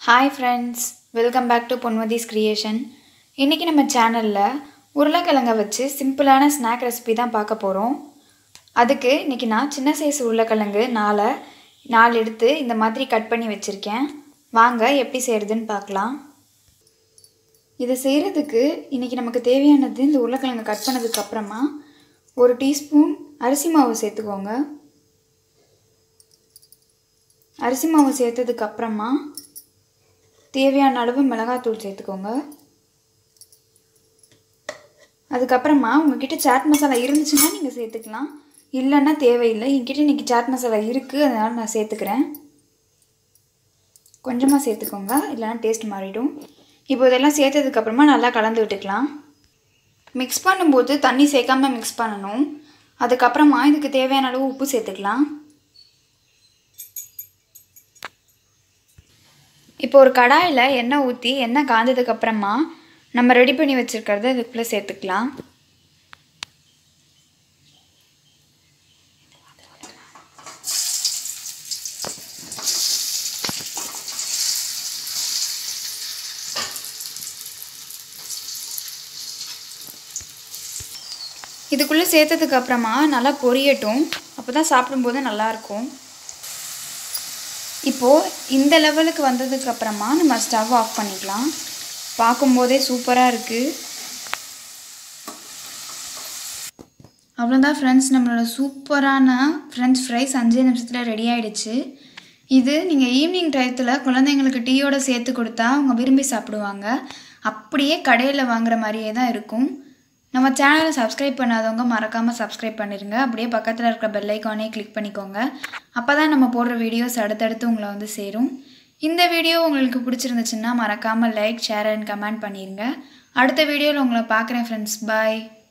hi friends welcome back to Ponvathi's creation இன்றைக்கி நம்ம சேனலில் உருளைக்கிழங்க வச்சு சிம்பிளான ஸ்நாக் ரெசிபி தான் பார்க்க போகிறோம் அதுக்கு இன்றைக்கி நான் சின்ன சைஸ் உருளைக்கிழங்கு நாலை நாலு எடுத்து இந்த மாதிரி கட் பண்ணி வச்சுருக்கேன் வாங்க எப்படி செய்கிறதுன்னு பார்க்கலாம் இதை செய்கிறதுக்கு இன்றைக்கி நமக்கு தேவையானது இந்த உருளைக்கிழங்கு கட் பண்ணதுக்கு அப்புறமா ஒரு டீஸ்பூன் அரிசி மாவு சேர்த்துக்கோங்க அரிசி மாவு சேர்த்ததுக்கு அப்புறமா தேவையான அளவு மிளகாத்தூள் சேர்த்துக்கோங்க அதுக்கப்புறமா உங்ககிட்ட சாட் மசாலா இருந்துச்சுன்னா நீங்கள் சேர்த்துக்கலாம் இல்லைன்னா தேவையில்லை என்கிட்ட இன்றைக்கி சாட் மசாலா இருக்குது அதனால் நான் சேர்த்துக்கிறேன் கொஞ்சமாக சேர்த்துக்கோங்க இல்லைன்னா டேஸ்ட் மாறிடும் இப்போ இதெல்லாம் சேர்த்ததுக்கப்புறமா நல்லா கலந்து விட்டுக்கலாம் மிக்ஸ் பண்ணும்போது தண்ணி சேர்க்காம மிக்ஸ் பண்ணணும் அதுக்கப்புறமா இதுக்கு தேவையான அளவு உப்பு சேர்த்துக்கலாம் இப்போ ஒரு கடாயில் எண்ணெய் ஊற்றி எண்ணெய் காஞ்சதுக்கப்புறமா நம்ம ரெடி பண்ணி வச்சுருக்கிறத இதுக்குள்ளே சேர்த்துக்கலாம் இதுக்குள்ளே சேர்த்ததுக்கு அப்புறமா நல்லா பொரியட்டும் அப்போ தான் சாப்பிடும்போது நல்லாயிருக்கும் இப்போது இந்த லெவலுக்கு வந்ததுக்கு அப்புறமா நம்ம ஸ்டவ் ஆஃப் பண்ணிக்கலாம் பார்க்கும்போதே சூப்பராக இருக்குது அவ்வளோதான் ஃப்ரெண்ட்ஸ் நம்மளோட சூப்பரான ஃப்ரெஞ்ச் ஃப்ரைஸ் அஞ்சே நிமிஷத்தில் ரெடி ஆகிடுச்சு இது நீங்கள் ஈவினிங் டயத்தில் குழந்தைங்களுக்கு டீயோட சேர்த்து கொடுத்தா அவங்க விரும்பி சாப்பிடுவாங்க அப்படியே கடையில் வாங்குற மாதிரியே தான் இருக்கும் நம்ம சேனலை சப்ஸ்கிரைப் பண்ணாதவங்க மறக்காமல் சப்ஸ்கிரைப் பண்ணிடுங்க அப்படியே பக்கத்தில் இருக்கிற பெல் ஐக்கானே கிளிக் பண்ணிக்கோங்க அப்போ தான் நம்ம போடுற வீடியோஸ் அடுத்தடுத்து உங்களை வந்து சேரும் இந்த வீடியோ உங்களுக்கு பிடிச்சிருந்துச்சுன்னா மறக்காமல் லைக் ஷேர் அண்ட் கமெண்ட் பண்ணிடுங்க அடுத்த வீடியோவில் உங்களை பார்க்குறேன் ஃப்ரெண்ட்ஸ் பாய்